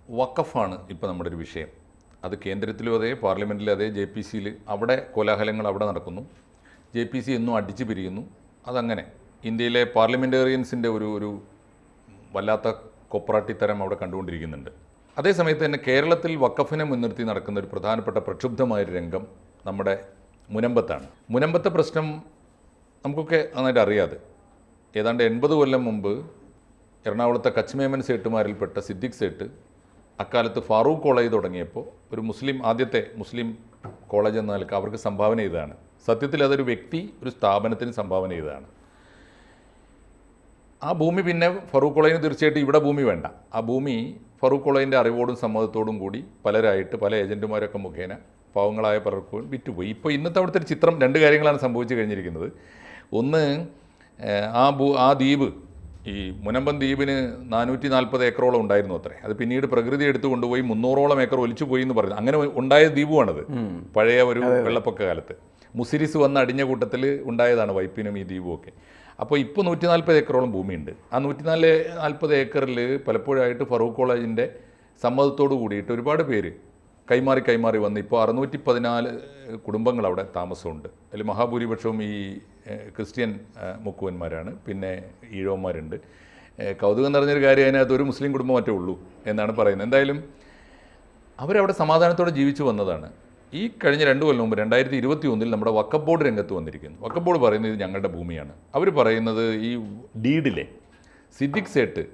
വക്കഫാണ് ഇപ്പോൾ നമ്മുടെ ഒരു വിഷയം അത് കേന്ദ്രത്തിലും അതെ പാർലമെൻറ്റിലും അതെ ജെ പി സിയിൽ അവിടെ കോലാഹലങ്ങൾ അവിടെ നടക്കുന്നു ജെ പി സി എന്നും അടിച്ചു പിരിയുന്നു അതങ്ങനെ ഇന്ത്യയിലെ പാർലമെൻറ്റേറിയൻസിൻ്റെ ഒരു ഒരു വല്ലാത്ത കൊപ്രാട്ടിത്തരം അവിടെ കണ്ടുകൊണ്ടിരിക്കുന്നുണ്ട് അതേസമയത്ത് തന്നെ കേരളത്തിൽ വക്കഫിനെ മുൻനിർത്തി നടക്കുന്ന ഒരു പ്രധാനപ്പെട്ട പ്രക്ഷുബ്ധമായൊരു രംഗം നമ്മുടെ മുനമ്പത്താണ് മുനമ്പത്തെ പ്രശ്നം നമുക്കൊക്കെ നന്നായിട്ട് അറിയാതെ ഏതാണ്ട് എൺപത് കൊല്ലം മുമ്പ് എറണാകുളത്തെ കച്ച്മേമൻ സേട്ടുമാരിൽപ്പെട്ട സിദ്ദിഖ് സേട്ട് അക്കാലത്ത് ഫാറൂഖ് കോളേജ് തുടങ്ങിയപ്പോൾ ഒരു മുസ്ലിം ആദ്യത്തെ മുസ്ലിം കോളേജ് എന്ന നിലക്ക് അവർക്ക് സംഭാവന ചെയ്തതാണ് സത്യത്തിൽ അതൊരു വ്യക്തി ഒരു സ്ഥാപനത്തിന് സംഭാവന ചെയ്തതാണ് ആ ഭൂമി പിന്നെ ഫറൂഖ് കോളേജിന് തീർച്ചയായിട്ടും ഇവിടെ ഭൂമി വേണ്ട ആ ഭൂമി ഫറൂഖ് കോളേജിൻ്റെ അറിവോടും സമ്മതത്തോടും കൂടി പലരായിട്ട് പല ഏജൻറ്റുമാരൊക്കെ മുഖേന പാവങ്ങളായ പലർക്കും വിറ്റുപോയി ഇപ്പോൾ ഇന്നത്തെ അവിടുത്തെ ഒരു ചിത്രം രണ്ട് കാര്യങ്ങളാണ് സംഭവിച്ചു കഴിഞ്ഞിരിക്കുന്നത് ഒന്ന് ഏഹ്, ആ ഭൂ ആ ദ്വീപ് ഈ മുനമ്പം ദ്വീപിന് നാനൂറ്റി നാൽപ്പത് ഏക്കറോളം ഉണ്ടായിരുന്നു അത്രേ അത് പിന്നീട് പ്രകൃതി എടുത്തു കൊണ്ടുപോയി മുന്നൂറോളം ഏക്കർ ഒലിച്ചു പോയി എന്ന് പറഞ്ഞു അങ്ങനെ ഉണ്ടായ ദ്വീപുമാണത് പഴയ ഒരു വെള്ളപ്പൊക്ക കാലത്ത് മുസിരിസ് വന്ന് അടിഞ്ഞ കൂട്ടത്തിൽ ഉണ്ടായതാണ് വൈപ്പിനും ഈ ദ്വീപും ഒക്കെ അപ്പോൾ ഇപ്പോൾ നൂറ്റി നാൽപ്പത് ഏക്കറോളം ഭൂമിയുണ്ട് ആ നൂറ്റി നാല് നാൽപ്പത് ഏക്കറിൽ പലപ്പോഴായിട്ട് ഫറൂഖ് കോളേജിൻ്റെ സമ്മതത്തോടു കൂടിയിട്ട് ഒരുപാട് പേര് കൈമാറി കൈമാറി വന്ന് ഇപ്പോൾ അറുന്നൂറ്റി പതിനാല് കുടുംബങ്ങൾ അവിടെ താമസമുണ്ട് അതിൽ മഹാഭൂരിപക്ഷവും ഈ ഏഹ്, ക്രിസ്ത്യൻ ഏഹ്, മുക്കുവന്മാരാണ് പിന്നെ ഈഴവന്മാരുണ്ട് ഏഹ്, കൗതുകം നിറഞ്ഞൊരു കാര്യം അതിനകത്ത് ഒരു മുസ്ലിം കുടുംബം മറ്റേ ഉള്ളൂ എന്നാണ് പറയുന്നത് എന്തായാലും അവരവിടെ സമാധാനത്തോടെ ജീവിച്ചു വന്നതാണ് ഈ കഴിഞ്ഞ രണ്ട് കൊല്ലം മുമ്പ് രണ്ടായിരത്തി ഇരുപത്തി ഒന്നിൽ നമ്മുടെ വക്കഫ് ബോർഡ് രംഗത്ത് വന്നിരിക്കുന്നു വക്കഫ് ബോർഡ് പറയുന്നത് ഇത് ഞങ്ങളുടെ ഭൂമിയാണ് അവർ പറയുന്നത് ഈ ഡീഡിലെ സിദ്ദിഖ് സേട്ട്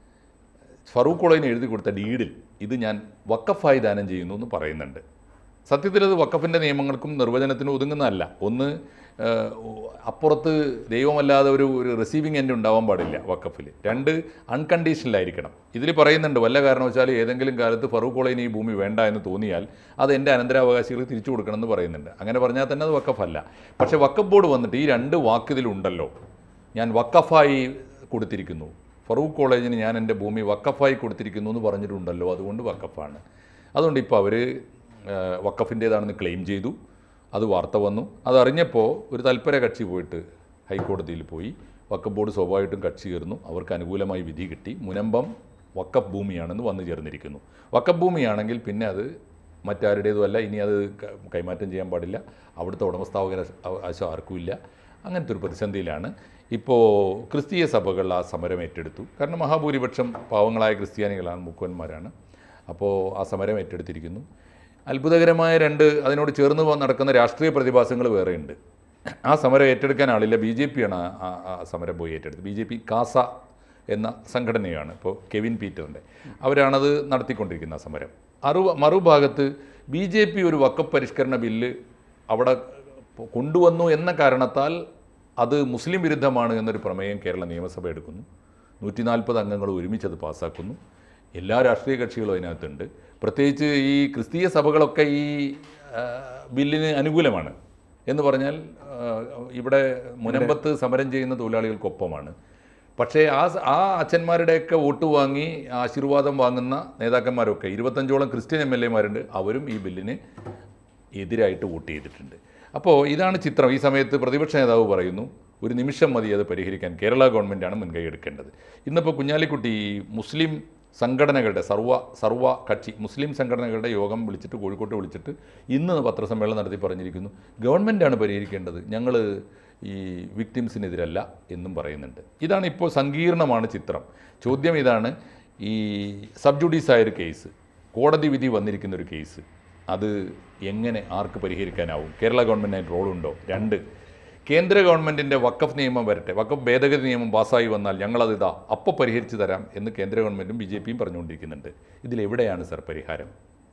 ഫറൂഖ് കോളേജിന് എഴുതി കൊടുത്ത ഡീഡിൽ ഇത് ഞാൻ വക്കഫായി ദാനം ചെയ്യുന്നു എന്ന് പറയുന്നുണ്ട് സത്യത്തിൽ അത് വക്കഫിൻ്റെ നിയമങ്ങൾക്കും നിർവചനത്തിനും ഒതുങ്ങുന്നതല്ല ഒന്ന് ഏഹ്, അപ്പുറത്ത് ദൈവമല്ലാതെ ഒരു ഒരു റിസീവിങ് എൻഡ് ഉണ്ടാവാൻ പാടില്ല വക്കഫിൽ രണ്ട് അൺകണ്ടീഷണലായിരിക്കണം ഇതിൽ പറയുന്നുണ്ട് വല്ല കാരണവശാൽ ഏതെങ്കിലും കാലത്ത് ഫറൂഖ് കോളേജിന് ഈ ഭൂമി വേണ്ട എന്ന് തോന്നിയാൽ അത് എൻ്റെ അനന്തരാവകാശികൾ തിരിച്ചു കൊടുക്കണം എന്ന് പറയുന്നുണ്ട് അങ്ങനെ പറഞ്ഞാൽ തന്നെ അത് വക്കഫല്ല പക്ഷേ വക്കഫ് ബോർഡ് വന്നിട്ട് ഈ രണ്ട് വാക്കിതിലുണ്ടല്ലോ ഞാൻ വക്കഫായി കൊടുത്തിരിക്കുന്നു ഫറൂഖ് കോളേജിന് ഞാൻ എൻ്റെ ഭൂമി വക്കഫായി കൊടുത്തിരിക്കുന്നു എന്ന് പറഞ്ഞിട്ടുണ്ടല്ലോ അതുകൊണ്ട് വക്കഫാണ് അതുകൊണ്ട് ഇപ്പോൾ അവർ വക്കഫിൻ്റേതാണെന്ന് ക്ലെയിം ചെയ്തു അത് വാർത്ത വന്നു അതറിഞ്ഞപ്പോൾ ഒരു തൽപര കക്ഷി പോയിട്ട് ഹൈക്കോടതിയിൽ പോയി വക്കഫ് ബോർഡ് സ്വാഭാവികമായിട്ടും കക്ഷി ചേർന്നു അവർക്ക് അനുകൂലമായി വിധി കിട്ടി മുനമ്പം വക്കഫ് ഭൂമിയാണെന്ന് വന്നു ചേർന്നിരിക്കുന്നു വക്കഫ് ഭൂമിയാണെങ്കിൽ പിന്നെ അത് മറ്റാരുടേതുമല്ല ഇനി അത് ക- കൈമാറ്റം ചെയ്യാൻ പാടില്ല അവിടുത്തെ ഉടമസ്ഥാവകാശം ആർക്കുമില്ല അങ്ങനത്തെ ഒരു പ്രതിസന്ധിയിലാണ് ഇപ്പോൾ ക്രിസ്തീയ സഭകൾ ആ സമരം ഏറ്റെടുത്തു കാരണം മഹാഭൂരിപക്ഷം പാവങ്ങളായ ക്രിസ്ത്യാനികളാണ് മുക്കുവന്മാരാണ് അപ്പോൾ ആ സമരം ഏറ്റെടുത്തിരിക്കുന്നു അത്ഭുതകരമായ രണ്ട് അതിനോട് ചേർന്ന് വന്ന് നടക്കുന്ന രാഷ്ട്രീയ പ്രതിഭാസങ്ങൾ വേറെയുണ്ട് ആ സമരം ഏറ്റെടുക്കാൻ ആളില്ല ബി ജെ പിയാണ് ആ- ആ ആ സമരം പോയി ഏറ്റെടുത്തത് ബി ജെ പി കാസ എന്ന സംഘടനയാണ് ഇപ്പോൾ കെവിൻ പീറ്ററിൻ്റെ അവരാണത് നടത്തിക്കൊണ്ടിരിക്കുന്ന ആ സമരം അറു മറുഭാഗത്ത് ബി ജെ പി ഒരു വക്കഫ് പരിഷ്കരണ ബില്ല് അവിടെ കൊണ്ടുവന്നു എന്ന കാരണത്താൽ അത് മുസ്ലിം വിരുദ്ധമാണ് എന്നൊരു പ്രമേയം കേരള നിയമസഭ എടുക്കുന്നു നൂറ്റി നാൽപ്പത് അംഗങ്ങൾ ഒരുമിച്ച് അത് പാസ്സാക്കുന്നു എല്ലാ രാഷ്ട്രീയ കക്ഷികളും അതിനകത്തുണ്ട് പ്രത്യേകിച്ച് ഈ ക്രിസ്തീയ സഭകളൊക്കെ ഈ ആ, ബില്ലിന് അനുകൂലമാണ് എന്ന് പറഞ്ഞാൽ ആ, ഇവിടെ മുനമ്പത്ത് സമരം ചെയ്യുന്ന തൊഴിലാളികൾക്കൊപ്പമാണ് പക്ഷേ ആ സ- ആ അച്ഛന്മാരുടെയൊക്കെ വോട്ട് വാങ്ങി ആശീർവാദം വാങ്ങുന്ന നേതാക്കന്മാരൊക്കെ ഇരുപത്തഞ്ചോളം ക്രിസ്ത്യൻ എം എൽ എമാരുണ്ട് അവരും ഈ ബില്ലിന് എതിരായിട്ട് വോട്ട് ചെയ്തിട്ടുണ്ട് അപ്പോൾ ഇതാണ് ചിത്രം ഈ സമയത്ത് പ്രതിപക്ഷ നേതാവ് പറയുന്നു ഒരു നിമിഷം മതി അത് പരിഹരിക്കാൻ കേരള ഗവൺമെൻറ്റാണ് മുൻകൈ എടുക്കേണ്ടത് ഇന്നിപ്പോൾ കുഞ്ഞാലിക്കുട്ടി ഈ മുസ്ലിം സംഘടനകളുടെ സർവ സർവ കക്ഷി മുസ്ലിം സംഘടനകളുടെ യോഗം വിളിച്ചിട്ട് കോഴിക്കോട്ട് വിളിച്ചിട്ട് ഇന്ന് പത്രസമ്മേളനം നടത്തി പറഞ്ഞിരിക്കുന്നു ഗവൺമെൻറ്റാണ് പരിഹരിക്കേണ്ടത് ഞങ്ങൾ ഈ വിക്ടിംസിനെതിരല്ല എന്നും പറയുന്നുണ്ട് ഇതാണ് ഇപ്പോൾ സങ്കീർണമാണ് ചിത്രം ചോദ്യം ഇതാണ് ഈ സബ് ജുഡീസായൊരു കേസ് കോടതി വിധി വന്നിരിക്കുന്ന ഒരു കേസ് അത് എങ്ങനെ ആർക്ക് പരിഹരിക്കാനാവും കേരള ഗവൺമെൻറ്റിന് റോളുണ്ടോ രണ്ട് കേന്ദ്ര ഗവൺമെൻറ്റിൻ്റെ വക്കഫ് നിയമം വരട്ടെ വക്കഫ് ഭേദഗതി നിയമം പാസ്സായി വന്നാൽ ഞങ്ങളത് ഇതാ അപ്പോൾ പരിഹരിച്ചു തരാം എന്ന് കേന്ദ്ര ഗവൺമെൻറ്റും ബി ജെ പിയും പറഞ്ഞുകൊണ്ടിരിക്കുന്നുണ്ട് ഇതിലെവിടെയാണ് സർ പരിഹാരം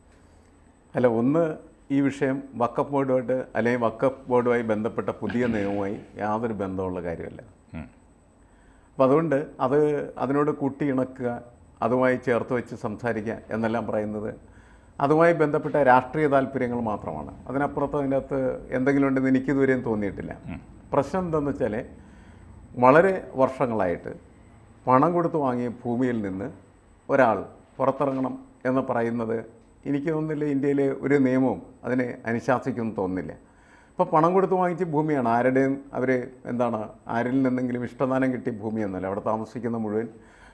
അല്ല ഒന്ന് ഈ വിഷയം വക്കഫ് ബോർഡുമായിട്ട് അല്ലെങ്കിൽ വക്കഫ് ബോർഡുമായി ബന്ധപ്പെട്ട പുതിയ നിയമവുമായി യാതൊരു ബന്ധമുള്ള കാര്യമല്ല ഉം. അപ്പോൾ അതുകൊണ്ട് അത് അതിനോട് കൂട്ടിയിണക്കുക അതുമായി ചേർത്ത് വെച്ച് സംസാരിക്കുക എന്നെല്ലാം പറയുന്നത് അതുമായി ബന്ധപ്പെട്ട രാഷ്ട്രീയ താല്പര്യങ്ങൾ മാത്രമാണ് അതിനപ്പുറത്ത് അതിനകത്ത് എന്തെങ്കിലും ഉണ്ടെന്ന് എനിക്കിതുവരെയും തോന്നിയിട്ടില്ല പ്രശ്നം എന്താണെന്ന് വെച്ചാൽ വളരെ വർഷങ്ങളായിട്ട് പണം കൊടുത്ത് വാങ്ങിയ ഭൂമിയിൽ നിന്ന് ഒരാൾ പുറത്തിറങ്ങണം എന്ന് പറയുന്നത് എനിക്ക് തോന്നുന്നില്ല ഇന്ത്യയിലെ ഒരു നിയമവും അതിനെ അനുശാസിക്കുമെന്ന് തോന്നുന്നില്ല ഇപ്പോൾ പണം കൊടുത്ത് വാങ്ങിച്ച ഭൂമിയാണ് ആരുടെയും അവർ എന്താണ് ആരിൽ നിന്നെങ്കിലും ഇഷ്ടദാനം കിട്ടിയ ഭൂമിയൊന്നുമല്ല അവിടെ താമസിക്കുന്ന മുഴുവൻ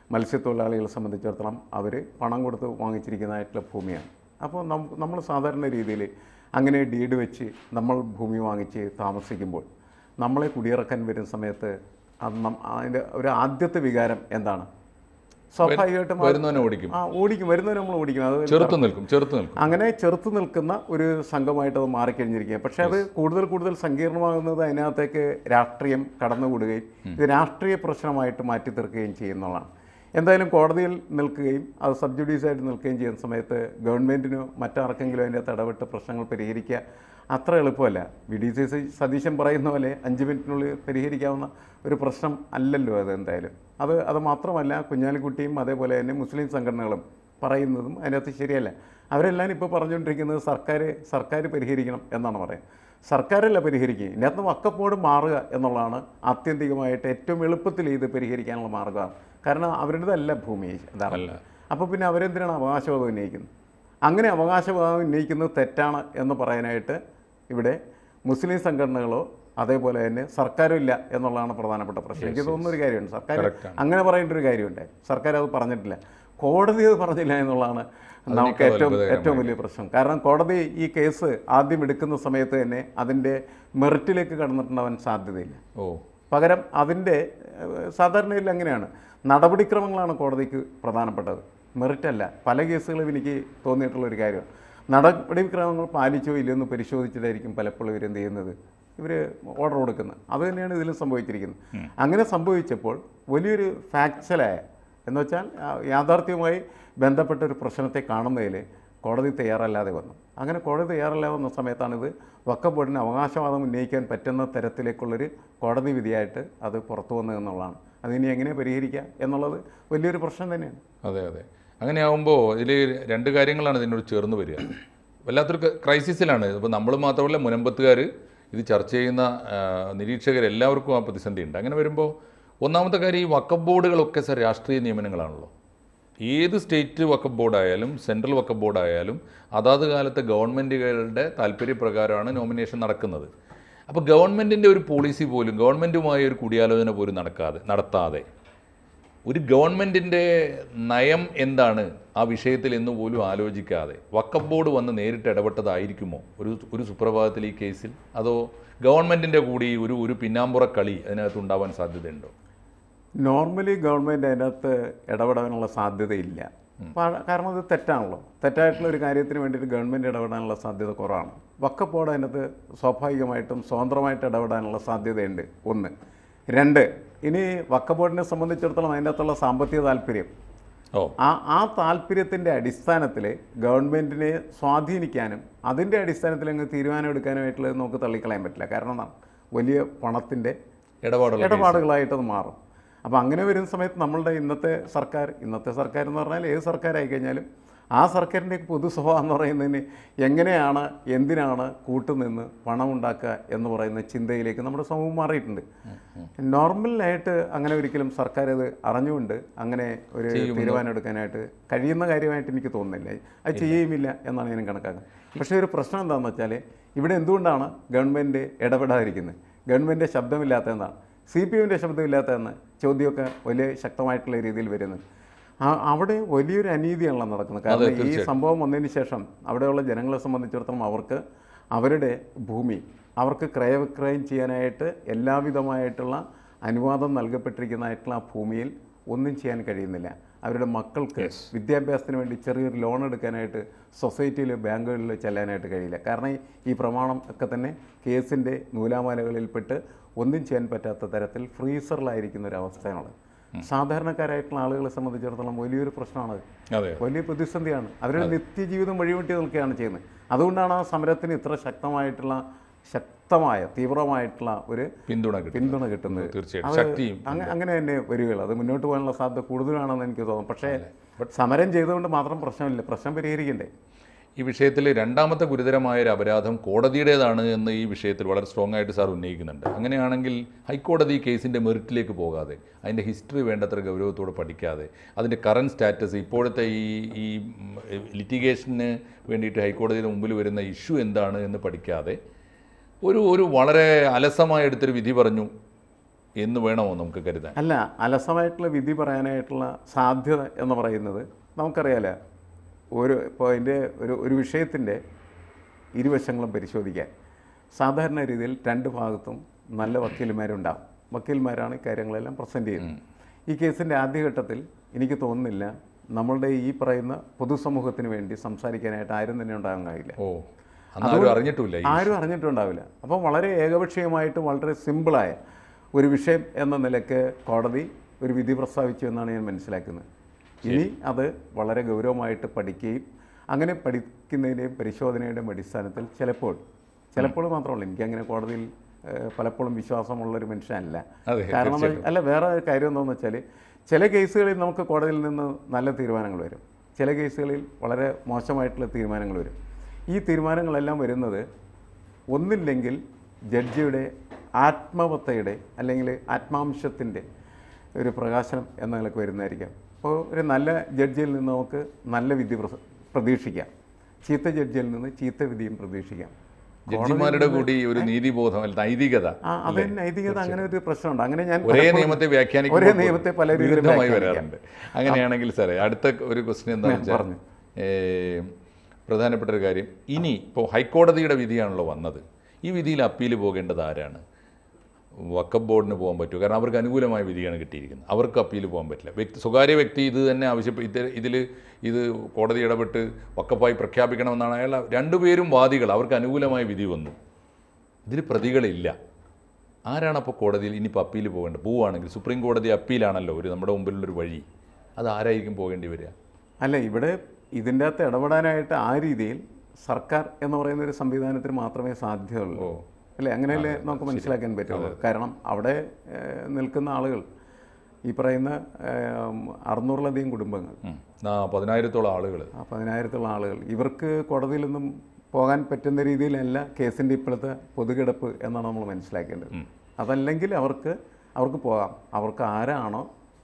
മത്സ്യത്തൊഴിലാളികളെ സംബന്ധിച്ചിടത്തോളം അവർ പണം കൊടുത്ത് വാങ്ങിച്ചിരിക്കുന്നതായിട്ടുള്ള ഭൂമിയാണ് അപ്പോൾ നം നമ്മൾ സാധാരണ രീതിയിൽ അങ്ങനെ ഡീഡ് വെച്ച് നമ്മൾ ഭൂമി വാങ്ങിച്ച് താമസിക്കുമ്പോൾ നമ്മളെ കുടിയിറക്കാൻ വരുന്ന സമയത്ത് അത് നം- അതിൻ്റെ ഒരു ആദ്യത്തെ വികാരം എന്താണ് സ്വാഭാവികമായിട്ടും അത് വരുന്നവനെ ഓടിക്കും ആ ഓടിക്കും വരുന്നവരെ നമ്മൾ ഓടിക്കും അത് ചെറുത്ത് നിൽക്കും ചെറുത്ത് നിൽക്കും അങ്ങനെ ചെറുത്ത് നിൽക്കുന്ന ഒരു സംഘമായിട്ട് അത് മാറിക്കഴിഞ്ഞിരിക്കുക പക്ഷേ അത് കൂടുതൽ കൂടുതൽ സങ്കീർണമാകുന്നത് അതിനകത്തേക്ക് രാഷ്ട്രീയം കടന്നുകൂടുകയും ഇത് രാഷ്ട്രീയ പ്രശ്നമായിട്ട് മാറ്റി തീർക്കുകയും ചെയ്യുന്നതാണ് എന്തായാലും കോടതിയിൽ നിൽക്കുകയും അത് സബ് ജുഡീസായിട്ട് നിൽക്കുകയും ചെയ്യുന്ന സമയത്ത് ഗവൺമെൻറ്റിനോ മറ്റാർക്കെങ്കിലും അതിൻ്റെ അകത്ത് ഇടപെട്ട് പ്രശ്നങ്ങൾ പരിഹരിക്കുക അത്ര എളുപ്പമല്ല വി ഡി സി സി സതീശൻ പറയുന്ന പോലെ അഞ്ച് മിനിറ്റിനുള്ളിൽ പരിഹരിക്കാവുന്ന ഒരു പ്രശ്നം അല്ലല്ലോ അത് എന്തായാലും അത് അത് മാത്രമല്ല കുഞ്ഞാലിക്കുട്ടിയും അതേപോലെ തന്നെ മുസ്ലിം സംഘടനകളും പറയുന്നതും അതിനകത്ത് ശരിയല്ല അവരെല്ലാം ഇപ്പോൾ പറഞ്ഞുകൊണ്ടിരിക്കുന്നത് സർക്കാർ സർക്കാർ പരിഹരിക്കണം എന്നാണ് പറയുന്നത് സർക്കാരല്ല പരിഹരിക്കുക ഇതിനകത്ത് വക്കപ്പോട് മാറുക എന്നുള്ളതാണ് ആത്യന്തികമായിട്ട് ഏറ്റവും എളുപ്പത്തിൽ ഇത് പരിഹരിക്കാനുള്ള മാർഗ്ഗമാണ് കാരണം അവരുടേതല്ല ഭൂമി യഥാർത്ഥത്തിൽ അപ്പോൾ പിന്നെ അവരെന്തിനാണ് അവകാശവാദം ഉന്നയിക്കുന്നത് അങ്ങനെ അവകാശവാദം ഉന്നയിക്കുന്നത് തെറ്റാണ് എന്ന് പറയാനായിട്ട് ഇവിടെ മുസ്ലിം സംഘടനകളോ അതേപോലെ തന്നെ സർക്കാരും ഇല്ല എന്നുള്ളതാണ് പ്രധാനപ്പെട്ട പ്രശ്നം എനിക്ക് തോന്നുന്ന ഒരു കാര്യമുണ്ട് സർക്കാർ Correct ആണ്. അങ്ങനെ പറയേണ്ട ഒരു കാര്യമുണ്ട് സർക്കാർ അത് പറഞ്ഞിട്ടില്ല കോടതി അത് പറഞ്ഞില്ല എന്നുള്ളതാണ് നമുക്ക് അതിനേക്കാൾ ഏറ്റവും അത്ഭുതകരമായ ഏറ്റവും വലിയ പ്രശ്നം കാരണം കോടതി ഈ കേസ് ആദ്യം എടുക്കുന്ന സമയത്ത് തന്നെ അതിൻ്റെ മെറിറ്റിലേക്ക് കടന്നിട്ടുണ്ടാവാൻ സാധ്യതയില്ല ഓ പകരം അതിൻ്റെ ഏഹ്, സാധാരണയിൽ അങ്ങനെയാണ് നടപടിക്രമങ്ങളാണ് കോടതിക്ക് പ്രധാനപ്പെട്ടത് മെറിറ്റ് അല്ല പല കേസുകളും എനിക്ക് തോന്നിയിട്ടുള്ള ഒരു കാര്യമാണ് നടപടിക്രമങ്ങൾ പാലിച്ചോ ഇല്ലയോ എന്ന് പരിശോധിച്ചിട്ടായിരിക്കും പലപ്പോഴും ഇവർ എന്ത് ചെയ്യുന്നത് ഇവർ ഓർഡർ കൊടുക്കുന്നത് അത് തന്നെയാണ് ഇതിലും സംഭവിച്ചിരിക്കുന്നത് അങ്ങനെ സംഭവിച്ചപ്പോൾ വലിയൊരു ഫാക്ച്വലായ എന്ന് വെച്ചാൽ ആ, യാഥാർത്ഥ്യവുമായി ബന്ധപ്പെട്ട ഒരു പ്രശ്നത്തെ കാണുന്നതിൽ കോടതി തയ്യാറല്ലാതെ വന്നു അങ്ങനെ കോടതി തയ്യാറല്ലാതെ വന്ന സമയത്താണ് ഇത് വക്ക ബോർഡിന് അവകാശവാദം ഉന്നയിക്കാൻ പറ്റുന്ന തരത്തിലേക്കുള്ളൊരു കോടതി വിധിയായിട്ട് അത് പുറത്തു വന്നത് എന്നുള്ളതാണ് അതിനി എങ്ങനെ പരിഹരിക്കുക എന്നുള്ളത് വലിയൊരു പ്രശ്നം തന്നെയാണ് അതെ അതെ അങ്ങനെയാവുമ്പോൾ ഇതിൽ രണ്ട് കാര്യങ്ങളാണ് ഇതിനോട് ചേർന്ന് വരിക വല്ലാത്തൊരു ക്രൈസിസിലാണ് ഇപ്പോൾ നമ്മൾ മാത്രമല്ല മുനമ്പത്തുകാർ ഇത് ചർച്ച ചെയ്യുന്ന ആ, നിരീക്ഷകരെല്ലാവർക്കും ആ പ്രതിസന്ധി ഉണ്ട് അങ്ങനെ വരുമ്പോൾ ഒന്നാമത്തെ കാര്യം ഈ വക്കഫ് ബോർഡുകളൊക്കെ സർ രാഷ്ട്രീയ നിയമനങ്ങളാണല്ലോ ഏത് സ്റ്റേറ്റ് വക്കഫ് ബോർഡായാലും സെൻട്രൽ വക്കഫ് ബോർഡായാലും അതാത് കാലത്തെ ഗവൺമെൻറ്റുകളുടെ താല്പര്യപ്രകാരമാണ് നോമിനേഷൻ നടക്കുന്നത് അപ്പോൾ ഗവൺമെൻറ്റിൻ്റെ ഒരു പോളിസി പോലും ഗവൺമെൻറ്റുമായി ഒരു കൂടിയാലോചന പോലും നടക്കാതെ നടത്താതെ ഒരു ഗവൺമെൻറ്റിൻ്റെ നയം എന്താണ് ആ വിഷയത്തിൽ എന്ന് പോലും ആലോചിക്കാതെ വക്കഫ് ബോർഡ് വന്ന് നേരിട്ട് ഇടപെട്ടതായിരിക്കുമോ ഒരു ഒരു സുപ്രഭാതത്തിൽ ഈ കേസിൽ അതോ ഗവൺമെൻറ്റിൻ്റെ കൂടി ഒരു ഒരു പിന്നാമ്പുറ കളി അതിനകത്ത് ഉണ്ടാവാൻ സാധ്യതയുണ്ടോ നോർമലി ഗവൺമെൻറ് അതിനകത്ത് ഇടപെടാനുള്ള സാധ്യതയില്ല പാ- കാരണം അത് തെറ്റാണല്ലോ തെറ്റായിട്ടുള്ള ഒരു കാര്യത്തിന് വേണ്ടിയിട്ട് ഗവൺമെൻറ് ഇടപെടാനുള്ള സാധ്യത കുറവാണ് വക്കഫ് ബോർഡ് അതിനകത്ത് സ്വാഭാവികമായിട്ടും സ്വതന്ത്രമായിട്ട് ഇടപെടാനുള്ള സാധ്യതയുണ്ട് ഒന്ന് രണ്ട് ഇനി വക്കഫ് ബോർഡിനെ സംബന്ധിച്ചിടത്തോളം അതിൻ്റെ അകത്തുള്ള സാമ്പത്തിക താല്പര്യം ഓ ആ ആ താല്പര്യത്തിൻ്റെ അടിസ്ഥാനത്തിൽ ഗവൺമെൻറ്റിനെ സ്വാധീനിക്കാനും അതിൻ്റെ അടിസ്ഥാനത്തിൽ അങ്ങ് തീരുമാനം എടുക്കാനുമായിട്ടുള്ളത് നമുക്ക് തള്ളിക്കളയാൻ പറ്റില്ല കാരണം എന്താണ് വലിയ പണത്തിൻ്റെ ഇടപാടുള്ള ഇടപാടുകളായിട്ട് അത് മാറും അപ്പോൾ അങ്ങനെ വരുന്ന സമയത്ത് നമ്മളുടെ ഇന്നത്തെ സർക്കാർ ഇന്നത്തെ സർക്കാർ എന്ന് പറഞ്ഞാൽ ഏത് സർക്കാരായി കഴിഞ്ഞാലും ആ സർക്കാരിൻ്റെ പൊതു സ്വഭാവം എന്ന് പറയുന്നതിന് എങ്ങനെയാണ് എന്തിനാണ് കൂട്ടുനിന്ന് പണം ഉണ്ടാക്കുക എന്ന് പറയുന്ന ചിന്തയിലേക്ക് നമ്മുടെ സമൂഹം മാറിയിട്ടുണ്ട് നോർമലായിട്ട് അങ്ങനെ ഒരിക്കലും സർക്കാർ അത് അറിഞ്ഞുകൊണ്ട് അങ്ങനെ ഒരു തീരുമാനം എടുക്കാനായിട്ട് കഴിയുന്ന കാര്യമായിട്ട് എനിക്ക് തോന്നുന്നില്ല അത് ചെയ്യുമില്ല എന്നാണ് ഞാൻ കണക്കാക്കുന്നത് പക്ഷേ ഒരു പ്രശ്നം എന്താണെന്ന് വെച്ചാൽ ഇവിടെ എന്തുകൊണ്ടാണ് ഗവൺമെൻറ് ഇടപെടാതിരിക്കുന്നത് ഗവൺമെൻറ് ശബ്ദമില്ലാത്തതെന്നാണ് സി പി എമ്മിൻ്റെ ശബ്ദമില്ലാത്തതെന്ന് ചോദ്യമൊക്കെ വലിയ ശക്തമായിട്ടുള്ള രീതിയിൽ വരുന്നത് ആ- അവിടെ വലിയൊരു അനീതിയാണല്ലോ നടക്കുന്നത് കാരണം ഈ സംഭവം വന്നതിന് ശേഷം അവിടെയുള്ള ജനങ്ങളെ സംബന്ധിച്ചിടത്തോളം അവർക്ക് അവരുടെ ഭൂമി അവർക്ക് ക്രയവിക്രയം ചെയ്യാനായിട്ട് എല്ലാവിധമായിട്ടുള്ള അനുവാദം നൽകപ്പെട്ടിരിക്കുന്നതായിട്ടുള്ള ആ ഭൂമിയിൽ ഒന്നും ചെയ്യാൻ കഴിയുന്നില്ല അവരുടെ മക്കൾക്ക് വിദ്യാഭ്യാസത്തിന് വേണ്ടി ചെറിയൊരു ലോൺ എടുക്കാനായിട്ട് സൊസൈറ്റിയിൽ ബാങ്കുകളിൽ ചെല്ലാനായിട്ട് കഴിയില്ല കാരണം ഈ- ഈ പ്രമാണം ഒക്കെ തന്നെ കേസിൻ്റെ നൂലാമാലകളിൽപ്പെട്ട് ഒന്നും ചെയ്യാൻ പറ്റാത്ത തരത്തിൽ ഫ്രീസറിലായിരിക്കുന്ന ഒരു അവസ്ഥയാണ് സാധാരണക്കാരായിട്ടുള്ള ആളുകളെ സംബന്ധിച്ചിടത്തോളം വലിയൊരു പ്രശ്നമാണത് അതെ വലിയ പ്രതിസന്ധിയാണ് അവരുടെ നിത്യജീവിതം വഴിമുട്ടി നിൽക്കുകയാണ് ചെയ്യുന്നത് അതുകൊണ്ടാണ് ആ സമരത്തിന് ഇത്ര ശക്തമായിട്ടുള്ള ശക്തമായ തീവ്രമായിട്ടുള്ള ഒരു പിന്തുണ കിട്ടും പിന്തുണ കിട്ടുന്നത് തീർച്ചയായിട്ടും അത് ശക്തിയും അങ്ങ- അങ്ങനെ തന്നെ വരികയുള്ളൂ അത് മുന്നോട്ട് പോകാനുള്ള സാധ്യത കൂടുതലാണെന്ന് എനിക്ക് തോന്നുന്നു പക്ഷേ സമരം ചെയ്തുകൊണ്ട് മാത്രം പ്രശ്നമില്ല പ്രശ്നം പരിഹരിക്കണ്ടേ ഈ വിഷയത്തിൽ രണ്ടാമത്തെ ഗുരുതരമായ ഒരു അപരാധം കോടതിയുടേതാണ് എന്ന് ഈ വിഷയത്തിൽ വളരെ സ്ട്രോങ് ആയിട്ട് സാർ ഉന്നയിക്കുന്നുണ്ട് അങ്ങനെയാണെങ്കിൽ ഹൈക്കോടതി ഈ കേസിൻ്റെ മെറിറ്റിലേക്ക് പോകാതെ അതിൻ്റെ ഹിസ്റ്ററി വേണ്ടത്ര ഗൗരവത്തോടെ പഠിക്കാതെ അതിൻ്റെ കറണ്ട് സ്റ്റാറ്റസ് ഇപ്പോഴത്തെ ഈ ഈ ലിറ്റിഗേഷന് വേണ്ടിയിട്ട് ഹൈക്കോടതിയുടെ മുമ്പിൽ വരുന്ന ഇഷ്യൂ എന്താണ് എന്ന് പഠിക്കാതെ ഒരു ഒരു വളരെ അലസമായ എടുത്തൊരു വിധി പറഞ്ഞു എന്ന് വേണമോ നമുക്ക് കരുതാൻ അല്ല അലസമായിട്ടുള്ള വിധി പറയാനായിട്ടുള്ള സാധ്യത എന്ന് പറയുന്നത് നമുക്കറിയാലോ ഒരു ഇപ്പോൾ അതിൻ്റെ ഒരു ഒരു വിഷയത്തിൻ്റെ ഇരുവശങ്ങളും പരിശോധിക്കാൻ സാധാരണ രീതിയിൽ രണ്ട് ഭാഗത്തും നല്ല വക്കീൽമാരുണ്ടാവും വക്കീൽമാരാണ് ഈ കാര്യങ്ങളെല്ലാം പ്രസൻറ്റ് ചെയ്യുന്നത് ഈ കേസിൻ്റെ ആദ്യഘട്ടത്തിൽ എനിക്ക് തോന്നുന്നില്ല നമ്മളുടെ ഈ പറയുന്ന പൊതുസമൂഹത്തിന് വേണ്ടി സംസാരിക്കാനായിട്ട് ആരും തന്നെ ഉണ്ടാകാൻ കഴിയില്ല ഓ അന്ന് ആരും അറിഞ്ഞിട്ടില്ല ഈ ആരും അറിഞ്ഞിട്ടുണ്ടാവില്ല അപ്പോൾ വളരെ ഏകപക്ഷീയമായിട്ടും വളരെ സിമ്പിളായ ഒരു വിഷയം എന്ന നിലയ്ക്ക് കോടതി ഒരു വിധി പ്രസ്താവിച്ചു എന്നാണ് ഞാൻ മനസ്സിലാക്കുന്നത് ഇനി അത് വളരെ ഗൗരവമായിട്ട് പഠിക്കുകയും അങ്ങനെ പഠിക്കുന്നതിൻ്റെയും പരിശോധനയുടെയും അടിസ്ഥാനത്തിൽ ചിലപ്പോൾ ചിലപ്പോൾ മാത്രമല്ല എനിക്കങ്ങനെ കോടതിയിൽ ഏഹ്, പലപ്പോഴും വിശ്വാസമുള്ളൊരു മനുഷ്യനല്ല അതെ കാരണം അല്ല വേറെ ഒരു കാര്യം എന്താണെന്ന് വെച്ചാൽ ചില കേസുകളിൽ നമുക്ക് കോടതിയിൽ നിന്ന് നല്ല തീരുമാനങ്ങൾ വരും ചില കേസുകളിൽ വളരെ മോശമായിട്ടുള്ള തീരുമാനങ്ങൾ വരും ഈ തീരുമാനങ്ങളെല്ലാം വരുന്നത് ഒന്നില്ലെങ്കിൽ ജഡ്ജിയുടെ ആത്മവത്തയുടെ അല്ലെങ്കിൽ ആത്മാംശത്തിൻ്റെ ഒരു പ്രകാശനം എന്ന നിലക്ക് വരുന്നതായിരിക്കാം അപ്പോൾ ഒരു നല്ല ജഡ്ജിയിൽ നിന്ന് നമുക്ക് നല്ല വിധി പ്രസ- പ്രതീക്ഷിക്കാം ചീത്ത ജഡ്ജിയിൽ നിന്ന് ചീത്ത വിധിയും പ്രതീക്ഷിക്കാം ജഡ്ജിമാരുടെ കൂടി ഒരു നീതിബോധം അല്ല നൈതികത ആ അത് നൈതികത അങ്ങനെ ഒരു പ്രശ്നമുണ്ട് അങ്ങനെ ഞാൻ ഒരേ പലപ്പോഴും- നിയമത്തെ വ്യാഖ്യാനിക്കുമ്പോൾ ഒരേ നിയമത്തെ പല രീതിയിലും വിരുദ്ധമായി വ്യാഖ്യാനിക്കാം. വരാറുണ്ട് അങ്ങനെയാണെങ്കിൽ സാറേ അടുത്ത ഒരു ക്വസ്റ്റ്യൻ എന്താണെന്ന് വെച്ചാൽ പറഞ്ഞു. ഏ, പ്രധാനപ്പെട്ട ഒരു കാര്യം ഇനി ഇപ്പോൾ ഹൈക്കോടതിയുടെ വിധിയാണല്ലോ വന്നത് ഈ വിധിയിൽ അപ്പീൽ പോകേണ്ടത് ആരാണ് വക്കഫ് ബോർഡിന് പോകാൻ പറ്റുമോ കാരണം അവർക്ക് അനുകൂലമായ വിധിയാണ് കിട്ടിയിരിക്കുന്നത് അവർക്ക് അപ്പീൽ പോകാൻ പറ്റില്ല വ്യക്തി സ്വകാര്യ വ്യക്തി ഇത് തന്നെ ആവശ്യപ്പെട്ട ഇത് ഇതിൽ ഇത് കോടതി ഇടപെട്ട് വക്കഫായി പ്രഖ്യാപിക്കണമെന്നാണ് അയാൾ രണ്ടുപേരും വാദികൾ അവർക്ക് അനുകൂലമായ വിധി വന്നു ഇതിൽ പ്രതികളില്ല ആരാണ് അപ്പോൾ കോടതിയിൽ ഇനിയിപ്പോൾ അപ്പീൽ പോകേണ്ടത് പോവുകയാണെങ്കിൽ സുപ്രീം കോടതി അപ്പീലാണല്ലോ ഒരു നമ്മുടെ മുമ്പിലുള്ളൊരു വഴി അത് ആരായിരിക്കും പോകേണ്ടി വരിക അല്ല ഇവിടെ ഇതിൻ്റെ അകത്ത് ഇടപെടാനായിട്ട് ആ രീതിയിൽ സർക്കാർ എന്ന് പറയുന്ന ഒരു സംവിധാനത്തിന് മാത്രമേ സാധ്യതയുള്ളൂ അല്ലേ അങ്ങനെയല്ലേ നമുക്ക് മനസ്സിലാക്കാൻ പറ്റുള്ളൂ കാരണം അവിടെ ഏഹ്, നിൽക്കുന്ന ആളുകൾ ഈ പറയുന്ന ഏഹ്, അറുന്നൂറിലധികം കുടുംബങ്ങൾ ഉം. ആ പതിനായിരത്തോളം ആളുകൾ ആ പതിനായിരത്തോളം ആളുകൾ ഇവർക്ക് കോടതിയിലൊന്നും പോകാൻ പറ്റുന്ന രീതിയിലല്ല കേസിൻ്റെ ഇപ്പോഴത്തെ പൊതുകിടപ്പ് എന്നാണ് നമ്മൾ മനസ്സിലാക്കേണ്ടത് അതല്ലെങ്കിൽ അവർക്ക് അവർക്ക് പോകാം അവർക്ക് ആരാണോ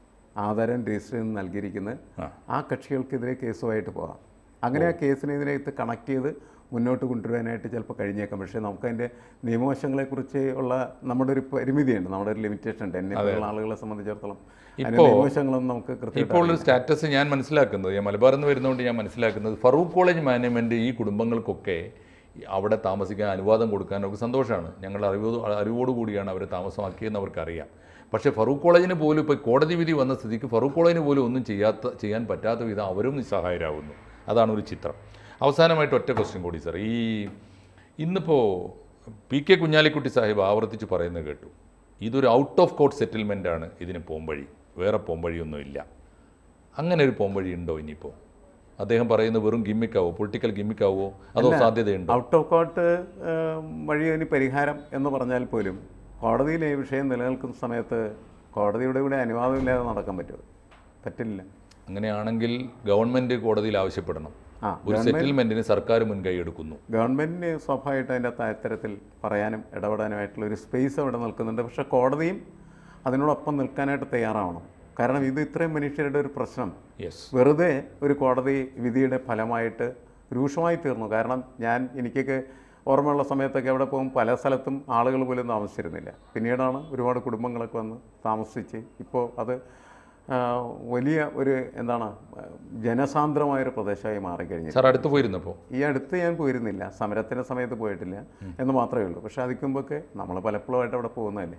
ആധാരം രജിസ്റ്റർ ചെയ്ത് നൽകിയിരിക്കുന്നത് ആ കക്ഷികൾക്കെതിരെ കേസുമായിട്ട് പോകാം അങ്ങനെ ആ കേസിനെ ഇതിനകത്ത് കണക്ട് ചെയ്ത് മുന്നോട്ട് കൊണ്ടുവരാനായിട്ട് ചിലപ്പോൾ കഴിഞ്ഞേക്കാം പക്ഷേ നമുക്കതിൻ്റെ നിയമവശങ്ങളെക്കുറിച്ച് ഉള്ള നമ്മുടെ ഒരു പരിമിതിയുണ്ട് നമ്മുടെ ഒരു ലിമിറ്റേഷൻ ഉണ്ട് എന്നെ പോലുള്ള ആളുകളെ സംബന്ധിച്ചിടത്തോളം അതിൻ്റെ നിയമവശങ്ങളൊന്നും നമുക്ക് കൃത്യമായിട്ട് ഇപ്പോൾ ഒരു സ്റ്റാറ്റസ് ഞാൻ മനസ്സിലാക്കുന്നത് ഞാൻ മലബാറിൽ നിന്ന് വരുന്നതുകൊണ്ട് ഞാൻ മനസ്സിലാക്കുന്നത് ഫറൂഖ് കോളേജ് മാനേജ്മെൻറ്റ് ഈ കുടുംബങ്ങൾക്കൊക്കെ അവിടെ താമസിക്കാൻ അനുവാദം കൊടുക്കാനൊക്കെ സന്തോഷമാണ് ഞങ്ങൾ അറിവോട് അറിവോടുകൂടിയാണ് അവരെ താമസമാക്കിയതെന്ന് അവർക്കറിയാം പക്ഷേ ഫറൂഖ് കോളേജിന് പോലും ഇപ്പോൾ കോടതി വിധി വന്ന സ്ഥിതിക്ക് ഫറൂഖ് കോളേജിന് പോലും ഒന്നും ചെയ്യാത്ത ചെയ്യാൻ പറ്റാത്ത വിധം അവരും നിസ്സഹായരാകുന്നു അതാണ് ഒരു ചിത്രം അവസാനമായിട്ട് ഒറ്റ ക്വസ്റ്റ്യൻ കൂടി സാർ ഈ ഇന്നിപ്പോൾ പി കെ കുഞ്ഞാലിക്കുട്ടി സാഹിബ് ആവർത്തിച്ച് പറയുന്നത് കേട്ടു ഇതൊരു ഔട്ട് ഓഫ് കോർട്ട് സെറ്റിൽമെൻ്റ് ആണ് ഇതിന് പോംവഴി വേറെ പോംവഴിയൊന്നുമില്ല അങ്ങനെ ഒരു പോംവഴി ഉണ്ടോ ഇനിയിപ്പോൾ അദ്ദേഹം പറയുന്നത് വെറും ഗിമ്മിക്കാവോ പൊളിറ്റിക്കൽ ഗിമ്മിക്കാവോ അതോ സാധ്യതയുണ്ടോ ഔട്ട് ഓഫ് കോർട്ട് വഴി അതിന് പരിഹാരം എന്ന് പറഞ്ഞാൽ പോലും കോടതിയിൽ ഈ വിഷയം നിലനിൽക്കുന്ന സമയത്ത് കോടതിയുടെ കൂടെ അനുവാദമില്ലാതെ നടക്കാൻ പറ്റുമോ പറ്റില്ല അങ്ങനെയാണെങ്കിൽ ഗവൺമെൻറ് കോടതിയിൽ ആവശ്യപ്പെടണം ആ ഒരു സെറ്റിൽമെൻറ്റിന് സർക്കാർ മുൻകൈ എടുക്കുന്നു ഗവൺമെൻറ്റിന് സ്വാഭാവികമായിട്ട് അതിൻ്റെ അകത്ത് അത്തരത്തിൽ പറയാനും ഇടപെടാനുമായിട്ടുള്ള ഒരു സ്പേസ് അവിടെ നിൽക്കുന്നുണ്ട് പക്ഷേ കോടതിയും അതിനോടൊപ്പം നിൽക്കാനായിട്ട് തയ്യാറാവണം കാരണം ഇത് ഇത്രയും മനുഷ്യരുടെ ഒരു പ്രശ്നം യെസ് വെറുതെ ഒരു കോടതി വിധിയുടെ ഫലമായിട്ട് രൂക്ഷമായി തീർന്നു കാരണം ഞാൻ എനിക്കൊക്കെ ഓർമ്മയുള്ള സമയത്തൊക്കെ അവിടെ പോകും പല സ്ഥലത്തും ആളുകൾ പോലും താമസിച്ചിരുന്നില്ല പിന്നീടാണ് ഒരുപാട് കുടുംബങ്ങളൊക്കെ വന്ന് താമസിച്ച് ഇപ്പോൾ അത് ആ, വലിയ ഒരു എന്താണ് ആ, ജനസാന്ദ്രമായൊരു പ്രദേശമായി മാറിക്കഴിഞ്ഞു സാർ അടുത്ത് പോയിരുന്നപ്പോൾ ഈ അടുത്ത് ഞാൻ പോയിരുന്നില്ല സമരത്തിൻ്റെ സമയത്ത് പോയിട്ടില്ല എന്ന് മാത്രമേ ഉള്ളൂ പക്ഷേ അതിക്കുമ്പൊക്കെ നമ്മൾ പലപ്പോഴായിട്ട് അവിടെ പോകുന്നതല്ലേ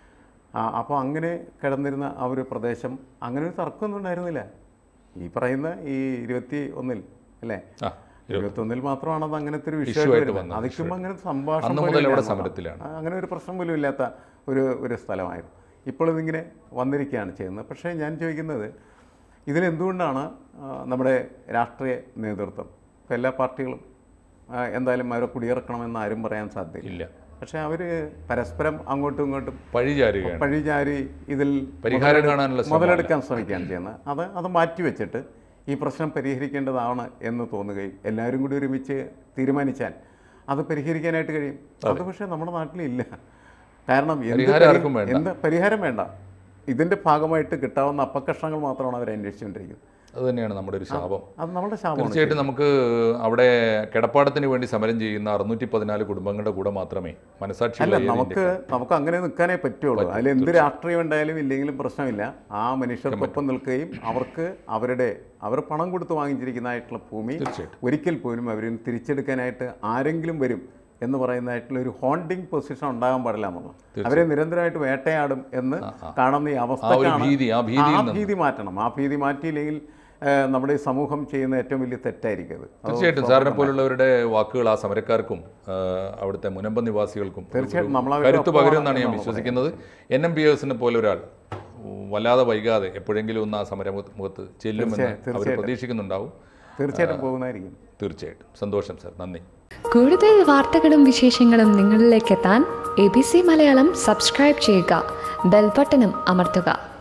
ആ അപ്പോൾ അങ്ങനെ കിടന്നിരുന്ന ആ ഒരു പ്രദേശം അങ്ങനെ ഒരു തർക്കമൊന്നും ഉണ്ടായിരുന്നില്ല ഈ പറയുന്ന ഈ ഇരുപത്തി ഒന്നിൽ അല്ലേ ആ ഇരുപത്തൊന്നിൽ മാത്രമാണ് അത് അങ്ങനത്തെ ഒരു Issue വിഷയമായിട്ട് ആയിട്ട് വരുന്നത് വന്നത്, അതിക്കുമ്പോൾ അങ്ങനെ സംഭാഷണം അന്ന് പോലും മുതൽ അവിടെ ഇല്ലാന്നതാണ്. സമരത്തിലാണ് ആ, അങ്ങനെ ഒരു പ്രശ്നം പോലും ഇല്ലാത്ത ഒരു ഒരു സ്ഥലമായിരുന്നു ഇപ്പോൾ ഇതിങ്ങനെ വന്നിരിക്കുകയാണ് ചെയ്യുന്നത് പക്ഷേ ഞാൻ ചോദിക്കുന്നത് ഇതിലെന്തുകൊണ്ടാണ് ആ, നമ്മുടെ രാഷ്ട്രീയ നേതൃത്വം ഇപ്പോൾ എല്ലാ പാർട്ടികളും ആ, എന്തായാലും അവരെ കുടിയിറക്കണമെന്ന് ആരും പറയാൻ സാധ്യതയില്ല ഇല്ല പക്ഷേ അവർ പരസ്പരം അങ്ങോട്ടും ഇങ്ങോട്ടും പഴിചാരുകയാണ് പഴിചാരി ഇതിൽ പരിഹാരം കാണാനുള്ള ശ്രമം മുതലെടുക്കാൻ ശ്രമിക്കുകയാണ് ചെയ്യുന്നത് അത് അത് മാറ്റിവെച്ചിട്ട് ഈ പ്രശ്നം പരിഹരിക്കേണ്ടതാണ് എന്ന് തോന്നുകയും എല്ലാവരും കൂടി ഒരുമിച്ച് തീരുമാനിച്ചാൽ അത് പരിഹരിക്കാനായിട്ട് കഴിയും അത് പക്ഷേ നമ്മുടെ നാട്ടിലില്ല കാരണം എന്ത് പരിഹാരം പരി- ആർക്കും വേണ്ട. എന്ത് പരിഹാരം വേണ്ട ഇതിൻ്റെ ഭാഗമായിട്ട് കിട്ടാവുന്ന അപ്പക്കഷ്ണങ്ങൾ മാത്രമാണ് അവർ അന്വേഷിച്ചുകൊണ്ടിരിക്കുന്നത് അത് തന്നെയാണ് നമ്മുടെ ഒരു ശാപം അത് നമ്മുടെ ശാപമാണ് തീർച്ചയായിട്ടും നമുക്ക് അവിടെ കിടപ്പാടത്തിന് വേണ്ടി സമരം ചെയ്യുന്ന അറുന്നൂറ്റി പതിനാല് കുടുംബങ്ങളുടെ കൂടെ മാത്രമേ മനസാക്ഷിയുള്ള അല്ല നമുക്ക് നമുക്ക് അങ്ങനെ നിൽക്കാനേ പറ്റുള്ളൂ അതിൽ എന്ത് രാഷ്ട്രീയം ഉണ്ടായാലും ഇല്ലെങ്കിലും പ്രശ്നമില്ല ആ മനുഷ്യർക്കൊപ്പം നിൽക്കുകയും അവർക്ക് അവരുടെ അവർ പണം കൊടുത്ത് വാങ്ങിച്ചിരിക്കുന്നതായിട്ടുള്ള ഭൂമി തീർച്ചയായിട്ടും. ഒരിക്കൽ പോലും അവരിൽ തിരിച്ചെടുക്കാനായിട്ട് ആരെങ്കിലും വരും എന്ന് പറയുന്നതായിട്ടുള്ള ഒരു ഹോണ്ടിങ് പൊസിഷൻ ഉണ്ടാകാൻ പാടില്ല എന്നുള്ളത് അവരെ നിരന്തരമായിട്ട് വേട്ടയാടും എന്ന് കാണുന്ന ഈ ആ ഒരു അവസ്ഥക്കാണ് ഭീതി ആ ഭീതിയിൽ ആ നിന്ന് ഭീതി മാറ്റണം ആ ഭീതി മാറ്റിയില്ലെങ്കിൽ ഏഹ്, നമ്മുടെ ഈ സമൂഹം ചെയ്യുന്ന ഏറ്റവും വലിയ തെറ്റായിരിക്കും അത് അത് തീർച്ചയായിട്ടും സാറിനെ പോലുള്ളവരുടെ വാക്കുകൾ ആ സമരക്കാർക്കും ആ, അവിടുത്തെ മുനമ്പ നിവാസികൾക്കും ഒരു തീർച്ചയായിട്ടും നമ്മൾ അവരുടെ കരുത്ത് ഒപ്പമാണ് പകരുമെന്നാണ് ഞാൻ എന്നാണ് വിശ്വസിക്കുന്നത് എൻ എം ബി എസിനെ പോലെ ഒരാൾ വല്ലാതെ വൈകാതെ എപ്പോഴെങ്കിലും ഒന്ന് ആ സമരമുഖത്ത് ചെല്ലുമെന്ന് അവർ പ്രതീക്ഷിക്കുന്നുണ്ടാവും തീർച്ചയായിട്ടും പോകുന്നതായിരിക്കും തീർച്ചയായിട്ടും സന്തോഷം സാർ നന്ദി കൂടുതൽ വാർത്തകളും വിശേഷങ്ങളും നിങ്ങളിലേക്ക് എത്താൻ A B C Malayalam subscribe ചെയ്യുക ബെൽബട്ടനും അമർത്തുക